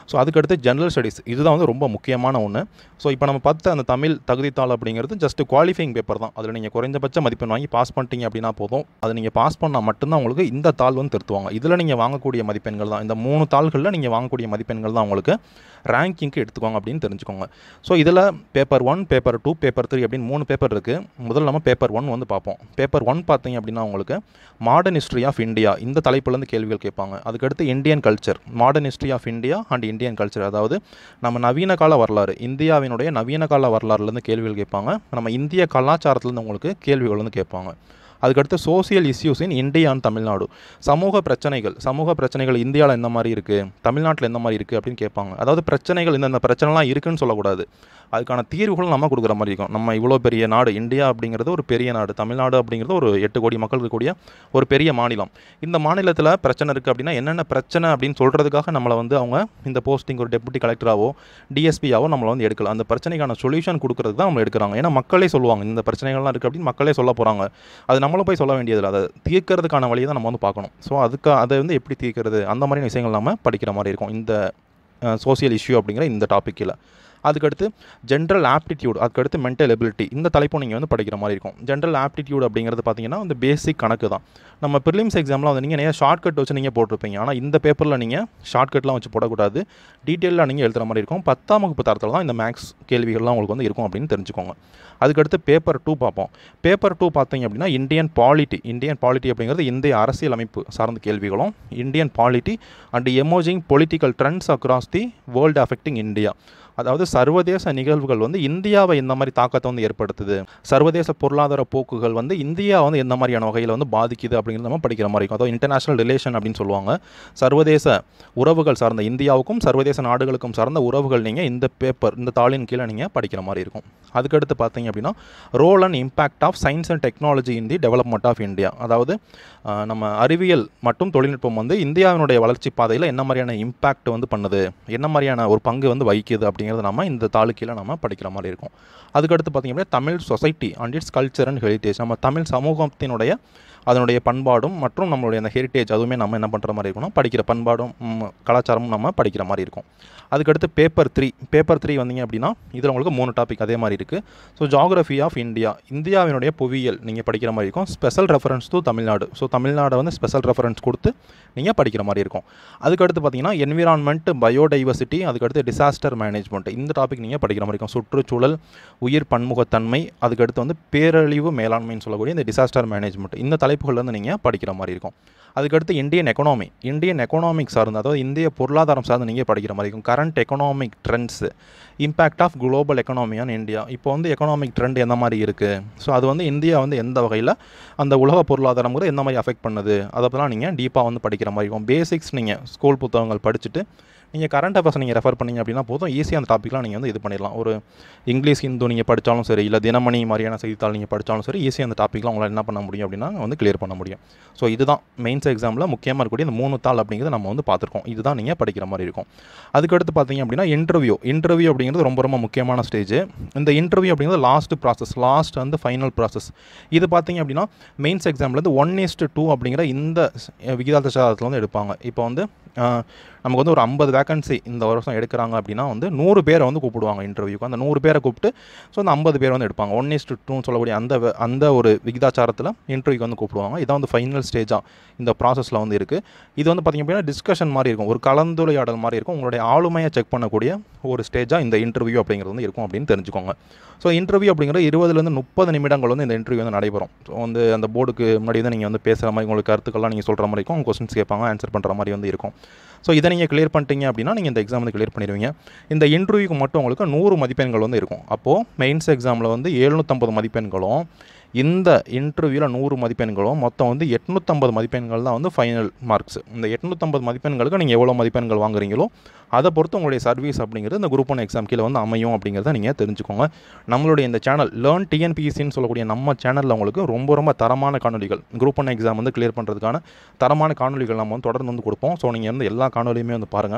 ஸோ அதுக்கடுத்து ஜென்ரல் ஸ்டடீஸ் இதுதான் வந்து ரொம்ப முக்கியமான ஒன்று ஸோ இப்போ நம்ம பார்த்த அந்த தமிழ் தகுதித்தாள் அப்படிங்கிறது ஜஸ்ட் குவாலிஃபைங் பேப்பர் தான் அதில் நீங்கள் குறைஞ்சபட்ச மதிப்பெண் வாங்கி பாஸ் பண்ணிட்டீங்க அப்படின்னா போதும் அதை நீங்கள் பாஸ் பண்ணால் மட்டும்தான் உங்களுக்கு இந்த தாள் வந்து திருத்துவாங்க இதில் நீங்கள் வாங்கக்கூடிய மதிப்பெண்கள் தான் இந்த மூணு தாள்களில் நீங்கள் வாங்கக்கூடிய மதிப்பெண்கள் தான் உங்களுக்கு ரேங்கிங்க்கு எடுத்துக்கோங்க அப்படின்னு தெரிஞ்சுக்கோங்க ஸோ இதில் paper one paper two paper three அப்படின்னு மூணு பேப்பர் இருக்குது முதல்ல நம்ம பேப்பர் ஒன் வந்து பார்ப்போம் பேப்பர் ஒன் பார்த்தீங்க அப்படின்னா உங்களுக்கு மாடர்ன் ஹிஸ்ட்ரி ஆஃப் இந்தியா இந்த தலைப்புலேருந்து கேள்விகள் கேட்பாங்க அதுக்கடுத்து Indian culture modern history of India and Indian culture அதாவது நம்ம நவீன கால வரலாறு இந்தியாவினுடைய நவீன கால வரலாறுலேருந்து கேள்விகள் கேட்பாங்க நம்ம இந்திய கலாச்சாரத்துலேருந்து உங்களுக்கு கேள்விகள் வந்து கேட்பாங்க அதுக்கடுத்து social issues in India and Tamil Nadu சமூக பிரச்சனைகள் சமூக பிரச்சனைகள் இந்தியாவில் எந்த மாதிரி இருக்குது தமிழ்நாட்டில் எந்த மாதிரி இருக்குது அப்படின்னு கேட்பாங்க அதாவது பிரச்சனைகள் இந்தந்த பிரச்சனைலாம் இருக்குன்னு சொல்லக்கூடாது அதுக்கான தீர்வுகள் நம்ம கொடுக்குற மாதிரி இருக்கும் நம்ம இவ்வளோ பெரிய நாடு இந்தியா அப்படிங்கிறது ஒரு பெரிய நாடு தமிழ்நாடு அப்படிங்கிறது ஒரு எட்டு கோடி மக்கள் இருக்கக்கூடிய ஒரு பெரிய மாநிலம் இந்த மாநிலத்தில் பிரச்சனை இருக்குது அப்படின்னா என்னென்ன பிரச்சனை அப்படின்னு சொல்கிறதுக்காக நம்மளை வந்து அவங்க இந்த போஸ்டிங் ஒரு டெபுட்டி கலெக்டராவோ டிஎஸ்பியாவோ நம்மளை வந்து எடுக்கலாம் அந்த பிரச்சனைக்கான சொல்யூஷன் கொடுக்குறது தான் நம்ம எடுக்கிறாங்க ஏன்னா மக்களே சொல்லுவாங்க இந்த பிரச்சனைகள்லாம் இருக்குது அப்படின்னு மக்களே சொல்ல போகிறாங்க அது நம்மளும் போய் சொல்ல வேண்டியதில்லை அதை தீர்க்கறதுக்கான வழியை தான் நம்ம வந்து பார்க்கணும் ஸோ அதுக்கு அதை வந்து எப்படி தீர்க்கிறது அந்த மாதிரியான விஷயங்கள் நம்ம படிக்கிற மாதிரி இருக்கும் இந்த சோசியல் இஷ்யூ அப்படிங்கிற இந்த டாப்பிக்கில் அதுக்கடுத்து ஜென்ரல் ஆப்டிடியூட் அதுக்கடுத்து மென்டல் எபிலிட்டி இந்த தலைப்பும் நீங்கள் வந்து படிக்கிற மாதிரி இருக்கும் ஜென்ரல் ஆப்டிடியூட் அப்படிங்கிறது பார்த்தீங்கன்னா வந்து பேசிக் கணக்கு தான் நம்ம ப்ரிலிம்ஸ் எக்ஸாமில் வந்து நீங்கள் நிறைய ஷார்ட்கட் வச்சு நீங்கள் போட்டிருப்பீங்க ஆனால் இந்த பேப்பரில் நீங்கள் ஷார்ட்கட்லாம் வச்சு போடக்கூடாது டீட்டெயிலாக நீங்கள் எழுதுகிற மாதிரி இருக்கும் பத்தாம் வகுப்பு தரத்தில் தான் இந்த மேக்ஸ் கேள்விகள்லாம் உங்களுக்கு வந்து இருக்கும் அப்படின்னு தெரிஞ்சுக்கோங்க அதுக்கடுத்து பேப்பர் டூ பார்ப்போம் பேப்பர் டூ பார்த்தீங்க அப்படின்னா இந்தியன் பாலிட்டி இந்தியன் பாலிட்டி அப்படிங்கிறது இந்திய அரசியல் அமைப்பு சார்ந்த கேள்விகளும் Indian polity and emerging political trends across the world affecting India அதாவது சர்வதேச நிகழ்வுகள் வந்து இந்தியாவை எந்த மாதிரி தாக்கத்தை வந்து ஏற்படுத்துது சர்வதேச பொருளாதார போக்குகள் வந்து இந்தியா வந்து எந்த மாதிரியான வகையில் வந்து பாதிக்குது அப்படிங்கிறது நம்ம படிக்கிற மாதிரி இருக்கும் அதாவது இன்டர்நேஷனல் ரிலேஷன் அப்படின்னு சொல்லுவாங்க சர்வதேச உறவுகள் சார்ந்த இந்தியாவுக்கும் சர்வதேச நாடுகளுக்கும் சார்ந்த உறவுகள் நீங்கள் இந்த பேப்பர் இந்த தாளின் கீழே நீங்கள் படிக்கிற மாதிரி இருக்கும் அதுக்கடுத்து பார்த்தீங்க அப்படின்னா role and impact of science and technology in the development of India அதாவது ஆஹ், நம்ம அறிவியல் மற்றும் தொழில்நுட்பம் வந்து இந்தியாவினுடைய வளர்ச்சி பாதையில் என்ன மாதிரியான இம்பாக்ட் வந்து பண்ணுது என்ன மாதிரியான ஒரு பங்கு வந்து வகிக்குது அப்படிங்கிறது நம்ம இந்த தாளுக்கீழே நம்ம படிக்கிற மாதிரி இருக்கும் அதுக்கடுத்து பார்த்தீங்க அப்படின்னா Tamil society and its culture and heritage நம்ம தமிழ் சமூகத்தினுடைய அதனுடைய பண்பாடும் மற்றும் நம்மளுடைய அந்த ஹெரிட்டேஜ் அதுவுமே நம்ம என்ன பண்ணுற மாதிரி இருக்கணும் படிக்கிற பண்பாடும் ம், கலாச்சாரமும் நம்ம படிக்கிற மாதிரி இருக்கும் அதுக்கடுத்து பேப்பர் த்ரீ பேப்பர் த்ரீ வந்தீங்க அப்படின்னா இதில் உங்களுக்கு மூணு டாபிக் அதே மாதிரி இருக்குது ஸோ ஜாகிரஃபி ஆஃப் இந்தியா இந்தியாவினுடைய புவியியல் நீங்கள் படிக்கிற மாதிரி இருக்கும் special reference to Tamil Nadu so Tamil Nadu வந்து ஸ்பெஷல் ரெஃபரன்ஸ் கொடுத்து நீங்கள் படிக்கிற மாதிரி இருக்கும் அதுக்கடுத்து பார்த்தீங்கன்னா என்விரான்மெண்ட் பயோடைவர்சிட்டி அதுக்கடுத்து டிசாஸ்டர் மேனேஜ்மெண்ட் இந்த டாபிக் நீங்கள் படிக்கிற மாதிரி இருக்கும் சுற்றுச்சூழல் உயிர் பன்முகத்தன்மை அதுக்கடுத்து வந்து பேரழிவு மேலாண்மைன்னு சொல்லக்கூடிய இந்த டிசாஸ்டர் மேனேஜ்மெண்ட் இந்த தலைப்புகள்லேருந்து நீங்கள் படிக்கிற மாதிரி இருக்கும் அதுக்கடுத்து இந்தியன் எக்கனாமி இந்தியன் எக்கனாமிக் சார்ந்து அதாவது இந்திய பொருளாதாரம் சார்ந்து நீங்கள் படிக்கிற மாதிரி இருக்கும் current economic trends impact of global economy on India இப்போ வந்து எக்கனாமிக் ட்ரெண்ட் எந்த மாதிரி இருக்குது ஸோ அது வந்து இந்தியா வந்து எந்த வகையில் அந்த உலக பொருளாதாரங்கிறது எந்த மாதிரி அஃபெக்ட் பண்ணுது அதை பற்றிலாம் நீங்கள் டீப்பாக வந்து படிக்கிற மாதிரி இருக்கும் பேசிக்ஸ் நீங்கள் ஸ்கூல் புத்தகங்கள் படிச்சுட்டு நீங்கள் கரண்ட் அஃபேர்ஸ் நீங்கள் ரெஃபர் பண்ணீங்க அப்படின்னா போதும் ஈஸியாக அந்த டாப்பிக்லாம் நீங்கள் வந்து இது பண்ணிடலாம் ஒரு இங்கிலீஷ் ஹிந்து நீங்கள் படித்தாலும் சரி இல்லை தினமணி மாதிரியான செய்தித்தாள் நீங்கள் படித்தாலும் சரி ஈஸியாக அந்த டாப்பிக்லாம் உங்களால் என்ன பண்ண முடியும் அப்படின்னா வந்து கிளியர் பண்ண முடியும் ஸோ இதுதான் மெயின்ஸ் எக்ஸாமில் முக்கியமாக இருக்கக்கூடிய இந்த மூணு தாள் அப்படிங்கிறது நம்ம வந்து பார்த்துருக்கோம் இதுதான் நீங்கள் படிக்கிற மாதிரி இருக்கும் அதுக்கடுத்து பார்த்தீங்க அப்படின்னா இன்டர்வியூ இன்டர்வியூ அப்படிங்கிறது ரொம்ப ரொம்ப முக்கியமான ஸ்டேஜ் இந்த இன்டர்வியூ அப்படிங்கிறது லாஸ்ட் ப்ராசஸ் லாஸ்ட் வந்து ஃபைனல் ப்ராசஸ் இது பார்த்தீங்க அப்படின்னா மெயின்ஸ் எக்ஸாம்லேருந்து ஒன் இஸ்ட் டூ அப்படிங்கிற இந்த விகிதாச்சாரத்தில் வந்து எடுப்பாங்க இப்போ வந்து ஆஹ், நமக்கு வந்து ஒரு ஐம்பது வேகன்சி இந்த வருஷம் எடுக்கிறாங்க அப்படின்னா வந்து நூறு பேரை வந்து கூப்பிடுவாங்க இன்டர்வியூக்கு அந்த நூறு பேரை கூப்பிட்டு ஸோ அந்த ஐம்பது பேர் வந்து எடுப்பாங்க ஒன் இஸ்ட் டூன்னு சொல்லக்கூடிய அந்த வ- அந்த ஒரு விகிதாச்சாரத்தில் இன்டர்வியூக்கு வந்து கூப்பிடுவாங்க இதான் வந்து ஃபைனல் ஸ்டேஜாக இந்த ப்ராசஸில் வந்து இருக்குது இது வந்து பார்த்திங்க அப்படின்னா டிஸ்கஷன் மாதிரி இருக்கும் ஒரு கலந்துரையாடல் மாதிரி இருக்கும் உங்களுடைய ஆளுமையை செக் பண்ணக்கூடிய ஒரு ஸ்டேஜாக இந்த இன்டர்வியூ அப்படிங்கிறது வந்து இருக்கும் அப்படின்னு தெரிஞ்சுக்கோங்க ஸோ இன்டர்வியூ அப்படிங்கிறது இருபதுலேருந்து முப்பது நிமிடங்கள் வந்து இந்த இன்டர்வியூ வந்து நடைபெறும் ஸோ வந்து அந்த போர்டுக்கு முன்னாடி வந்து நீங்கள் வந்து பேசுகிற மாதிரி உங்களுக்கு கருத்துக்கள்லாம் நீங்கள் சொல்கிற மாதிரி இருக்கும் கொஸ்டின்ஸ் கேட்பாங்க ஆன்சர் பண்ணுற மாதிரி வந்து இருக்கும் ஸோ இதை நீங்கள் கிளியர் பண்ணிட்டீங்க அப்படின்னா நீங்கள் இந்த எக்ஸாம் வந்து கிளியர் பண்ணிடுவீங்க இந்த இன்டர்வியூக்கு மட்டும் உங்களுக்கு நூறு மதிப்பெண்கள் வந்து இருக்கும் அப்போது மெயின்ஸ் எக்ஸாமில் வந்து எழுநூற்றம்பது மதிப்பெண்களும் இந்த இன்டர்வியூவில் நூறு மதிப்பெண்களும் மொத்தம் வந்து எட்நூற்றம்பது மதிப்பெண்கள் தான் வந்து ஃபைனல் மார்க்ஸ் இந்த எட்நூற்றம்பது மதிப்பெண்களுக்கு நீங்கள் எவ்வளோ மதிப்பெண்கள் வாங்குறீங்களோ அதை பொறுத்து உங்களுடைய சர்வீஸ் அப்படிங்கிறது இந்த குரூப் ஒன் எக்ஸாம் கீழே வந்து அமையும் அப்படிங்கிறத நீங்கள் தெரிஞ்சுக்கோங்க நம்மளுடைய இந்த சேனல் லேர்ன் டிஎன்பிஎஸ்சின்னு சொல்லக்கூடிய நம்ம சேனலில் உங்களுக்கு ரொம்ப ரொம்ப தரமான காணொலிகள் குரூப் ஒன் எக்ஸாம் வந்து கிளியர் பண்ணுறதுக்கான தரமான காணொலிகள் நம்ம வந்து தொடர்ந்து வந்து கொடுப்போம் ஸோ நீங்கள் வந்து எல்லா காணொலியுமே வந்து பாருங்கள்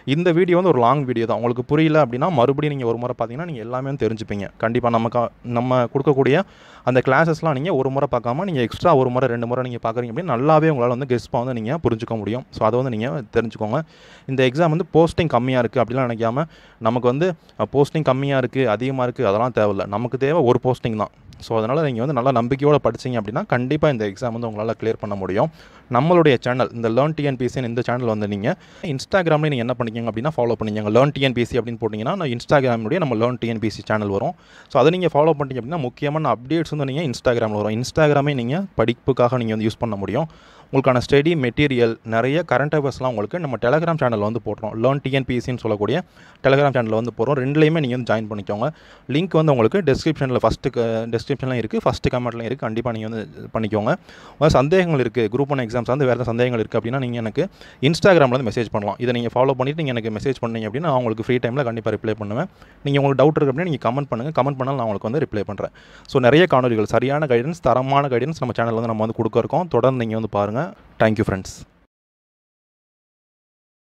இந்த வீடியோ வந்து ஒரு லாங் வீடியோ தான் உங்களுக்கு புரியல அப்படின்னா மறுபடியும் நீங்கள் ஒரு முறை பார்த்தீங்கன்னா நீங்கள் எல்லாமே வந்து தெரிஞ்சுப்பீங்க கண்டிப்பாக நம்ம கா- நம்ம கொடுக்கக்கூடிய அந்த கிளாஸஸ்லாம் நீங்கள் ஒரு முறை பார்க்காம நீங்கள் எக்ஸ்ட்ரா ஒரு முறை ரெண்டு முறை நீங்கள் பார்க்குறீங்க அப்படின்னா நல்லாவே உங்களால் வந்து கெஸ்ட்பாக வந்து நீங்கள் புரிஞ்சுக்க முடியும் ஸோ அதை வந்து நீங்கள் தெரிஞ்சுக்கோங்க இந்த எக்ஸாம் வந்து போஸ்டிங் கம்மியாக இருக்குது அப்படிலாம் நினைக்காம நமக்கு வந்து போஸ்டிங் கம்மியாக இருக்குது அதிகமாக இருக்குது அதெல்லாம் தேவையில்ல நமக்கு தேவை ஒரு போஸ்டிங் தான் ஸோ அதனால் நீங்கள் வந்து நல்லா நம்பிக்கையோடு படிச்சீங்க அப்படின்னா கண்டிப்பாக இந்த எக்ஸாம் வந்து உங்களால் கிளியர் பண்ண முடியும் நம்மளுடைய சேனல் இந்த லேர்ன் டிஎன்பிசின்னு இந்த சேனல் வந்து நீங்கள் இன்ஸ்டாகிராம்லேயே நீங்கள் என்ன பண்ணிக்கோங்க அப்படின்னா ஃபாலோ பண்ணிக்கோங்க லேர்ன் டிஎன்பிசி அப்படின்னு போட்டிங்கன்னா நான் இன்ஸ்டாகிராமுடைய நம்ம லேர்ன் டிஎன்பிசி சேனல் வரும் ஸோ அதை நீங்கள் ஃபாலோ பண்ணிட்டீங்க அப்படின்னா முக்கியமான அப்டேட்ஸ் வந்து நீங்கள் இன்ஸ்டாகிராமில் வரும் இன்ஸ்டாகிராமே நீங்கள் படிப்புக்காக நீங்கள் வந்து யூஸ் பண்ண முடியும் உங்களுக்கான ஸ்டடி மெட்டீரியல் நிறைய கரண்ட் அஃபேர்ஸ்லாம் உங்களுக்கு நம்ம டெலகிராம் சேனலில் வந்து போடுறோம் லேர்ன் டிஎன்பிசின்னு சொல்லக்கூடிய டெலகிராம் சேனலில் வந்து போடுறோம் ரெண்டுலேயுமே நீங்கள் வந்து ஜாயின் பண்ணிக்கோங்க லிங்க் வந்து உங்களுக்கு டெஸ்கிரிப்ஷனில் ஃபஸ்ட்டு டெஸ்கிரிப்ஷன்லாம் இருக்குது ஃபஸ்ட்டு கமெண்ட்லையும் இருக்குது கண்டிப்பாக நீங்கள் வந்து பண்ணிக்கோங்க உங்கள் சந்தேகங்கள் இருக்குது குரூப் ஒன் எக்ஸாம்ஸ் வந்து வேறு ஏதாவது சந்தேகங்கள் இருக்குது அப்படின்னா நீங்கள் எனக்கு இன்ஸ்டாகிராமில் வந்து மெசேஜ் பண்ணலாம் இதை நீங்கள் ஃபாலோ பண்ணிவிட்டு நீங்கள் எனக்கு மெசேஜ் பண்ணீங்க அப்படின்னா நான் உங்களுக்கு ஃப்ரீ டைமில் கண்டிப்பாக ரிப்ளை பண்ணுவேன் நீங்கள் உங்களுக்கு டவுட் இருக்குது அப்படின்னா நீங்கள் கமெண்ட் பண்ணுங்கள் கமெண்ட் பண்ணால் நான் உங்களுக்கு வந்து ரிப்ளை பண்ணுறேன் ஸோ நிறைய காணொலிகள் சரியான கைடன்ஸ் தரமான கைடன்ஸ் நம்ம சேனலில் வந்து நம்ம வந்து கொடுக்க இருக்கோம் தொடர்ந்து நீங்கள் வந்து பாருங்கள் தேங்க்யூ ஃப்ரெண்ட்ஸ்